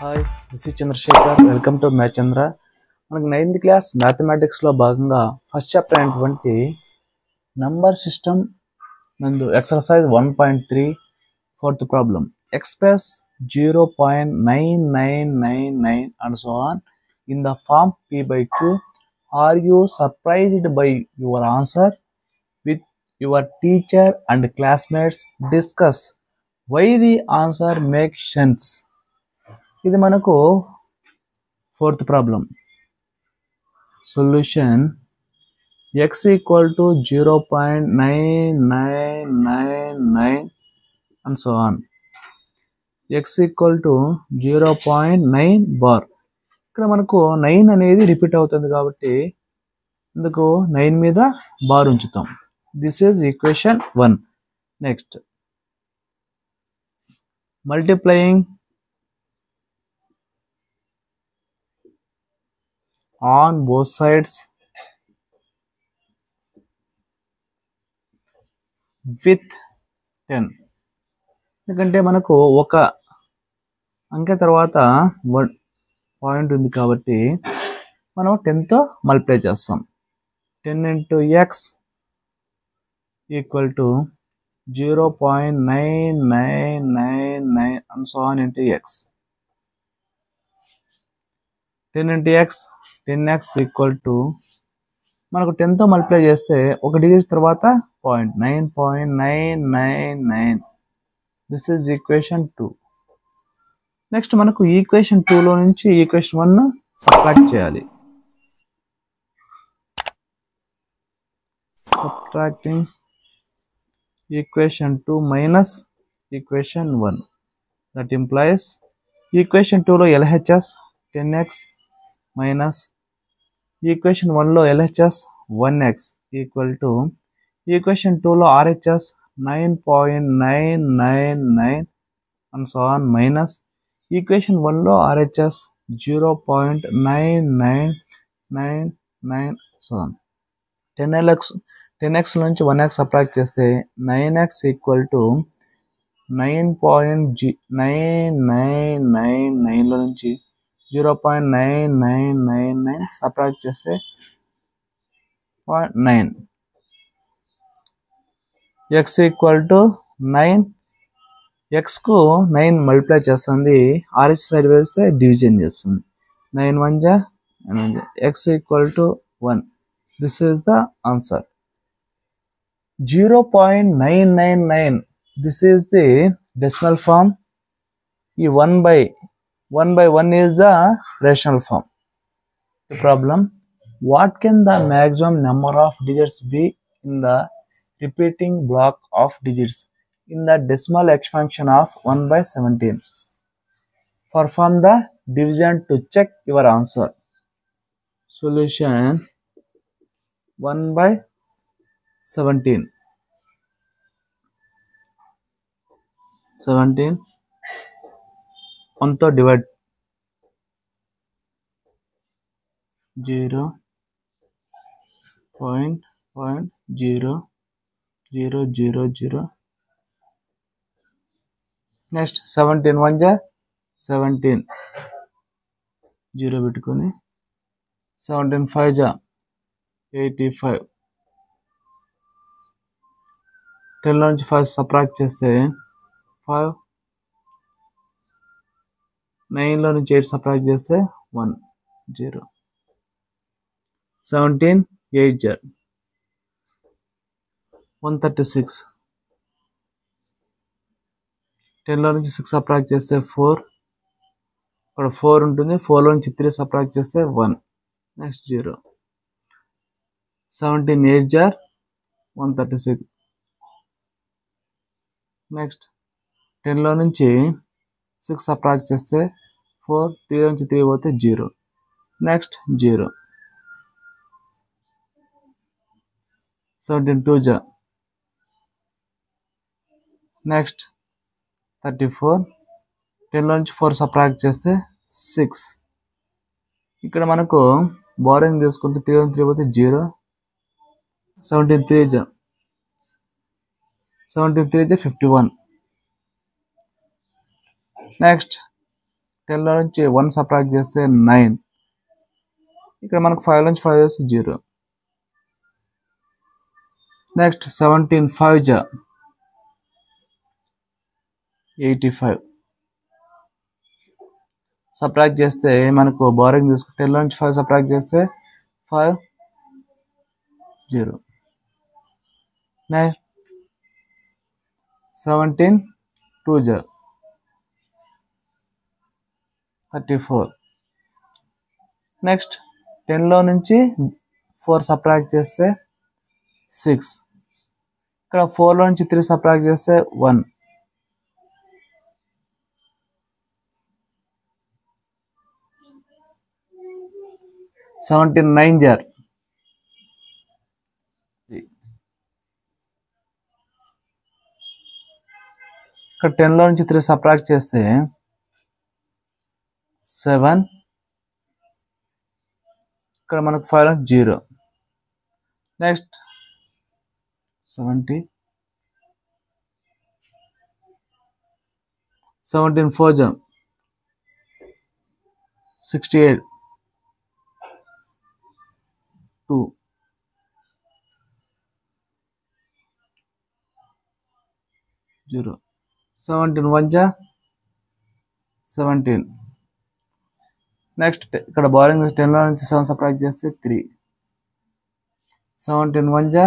Hi this is Chandrashekar welcome to math Chandra మనకి ninth class మ్యాథమెటిక్స్లో భాగంగా ఫస్ట్ చాప్టర్ అయినటువంటి నంబర్ సిస్టమ్ నందు exercise one point three fourth problem express zero point nine nine nine nine and so on in the form p by q are you surprised by your answer with your teacher and classmates discuss why the answer make sense ఇది మనకు fourth problem solution x equal to zero point nine nine nine nine and so on x equal to zero point nine bar ఇక్కడ మనకు nine అనేది repeat అవుతుంది కాబట్టి ఇందుకు nine మీద bar ఉంచుతాం this is equation one next multiplying on both sides with 10 ఎందుకంటే మనకు ఒక అంకె తర్వాత వన్ పాయింట్ ఉంది కాబట్టి మనం టెన్తో మల్టిప్లై చేస్తాం ten into x equal to zero point nine nine nine nine and so on into x ten into x ten x equal to మనకు టెన్తో మల్టిప్లై చేస్తే ఒక డిజిట్ తర్వాత point nine point nine nine nine this is equation two next మనకు equation టూలో నుంచి equation one subtract చేయాలి subtracting equation two minus equation one that implies equation టూలో LHS ten x minus equation వన్లో LHS one x equal to equation టూలో RHS nine point nine nine nine and so on minus equation వన్లో RHS zero point nine nine nine nine so on ten LX ten x నుంచి one x subtract చేస్తే nine x equal to nine point జీ nine nine nine నైన్లో నుంచి zero point nine nine nine nine separate చేస్తే point nine x equal to nine ఎక్స్కు nine multiply చేస్తుంది RH side వేస్తే division చేస్తుంది నైన్ వన్ జా నైన్ వన్ జా x equal to one this is the answer zero point nine nine nine this is the decimal form ఈ one by 1 by 1 is the rational form. The problem What can the maximum number of digits be in the repeating block of digits in the decimal expansion of 1 by 17? Perform the division to check your answer. Solution 1 by 17. 17 వన్తో divide zero point point zero zero zero zero next seventeen one జా seventeen zero పెట్టుకొని seventeen five జా eighty five టెన్లో నుంచి five subtract చేస్తే five నైన్లో నుంచి eight subtract చేస్తే వన్ జీరో సెవెంటీన్ ఎయిట్ జర్ వన్ థర్టీ సిక్స్ టెన్లో నుంచి సిక్స్ సప్రాక్ట్ చేస్తే ఫోర్ ఇక్కడ ఫోర్ ఉంటుంది ఫోర్లో నుంచి త్రీ సప్రాక్ట్ చేస్తే one next zero seventeen eight జార్ వన్ థర్టీ సిక్స్ నెక్స్ట్ టెన్లో నుంచి సిక్స్ సప్రాక్ట్ చేస్తే ఫోర్ త్రీ నుంచి త్రీ పోతే zero next zero seventeen two జా నెక్స్ట్ థర్టీ ఫోర్ టెన్లో నుంచి ఫోర్ సప్రాక్ట్ చేస్తే సిక్స్ ఇక్కడ మనకు బోరింగ్ తీసుకుంటే త్రీ నుంచి త్రీ పోతే జీరో సెవెంటీన్ త్రీ జా సెవెంటీన్ త్రీ జా ఫిఫ్టీ వన్ నెక్స్ట్ టెన్లో నుంచి వన్ సబ్ట్రాక్ట్ చేస్తే నైన్ ఇక్కడ మనకు ఫైవ్ నుంచి ఫైవ్ చేస్తే జీరో నెక్స్ట్ సెవెంటీన్ ఫైవ్ జా ఎయిటీ ఫైవ్ సబ్ట్రాక్ట్ చేస్తే మనకు బోరింగ్ తీసుకుంటే టెన్లో నుంచి ఫైవ్ సబ్ట్రాక్ట్ చేస్తే five zero next seventeen two జా థర్టీ ఫోర్ నెక్స్ట్ టెన్లో నుంచి ఫోర్ సబ్ట్రాక్ట్ చేస్తే సిక్స్ ఇక్కడ ఫోర్లో నుంచి త్రీ సబ్ట్రాక్ట్ చేస్తే వన్ సెవెంటీన్ నైన్ జార్ ఇక్కడ టెన్లో నుంచి త్రీ సబ్ట్రాక్ట్ చేస్తే సెవెన్ ఇక్కడ మనకు ఫైవ్ నుంచి zero next seventy seventeen four జా sixty eight two zero seventeen one జా సెవెంటీన్ నెక్స్ట్ ఇక్కడ బౌలింగ్ టెన్లో నుంచి సెవెన్ సబ్ట్రాక్ట్ చేస్తే త్రీ సెవెంటీన్ వన్ జా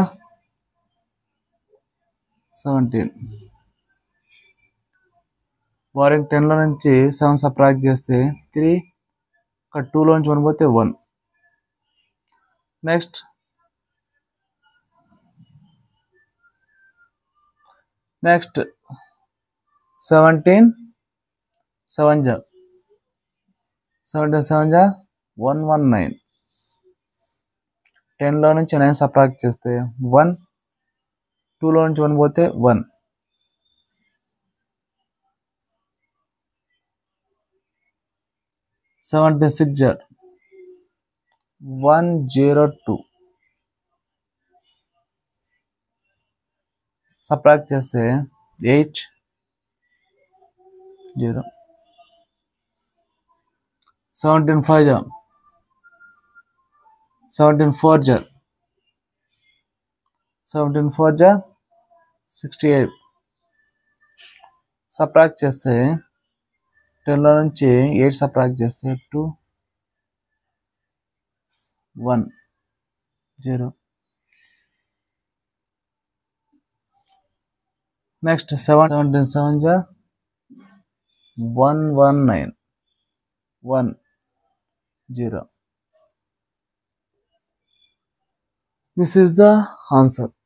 సెవెంటీన్ బౌలింగ్ టెన్లో నుంచి సెవెన్ సబ్ట్రాక్ట్ చేస్తే త్రీ ఇక్కడ టూలో నుంచి వన్ పోతే one next next seventeen seven జా సెవెంటీన్ సెవెన్ జా వన్ వన్ నైన్ టెన్లో నుంచి నైన్ సబ్ట్రాక్ట్ చేస్తే వన్ టూలో నుంచి వన్ పోతే వన్ సెవెంటీన్ సిక్స్ జా వన్ జీరో టూ సబ్ట్రాక్ట్ చేస్తే ఎయిట్ జీరో సెవెంటీన్ ఫైవ్ జా సెవెంటీన్ ఫోర్ జా సెవెంటీన్ ఫోర్ జా సిక్స్టీ ఎయిట్ సబ్ట్రాక్ట్ చేస్తే టెన్లో నుంచి ఎయిట్ సబ్ట్రాక్ట్ చేస్తే two one zero next seven seventeen seven జా one one nine one zero this is the answer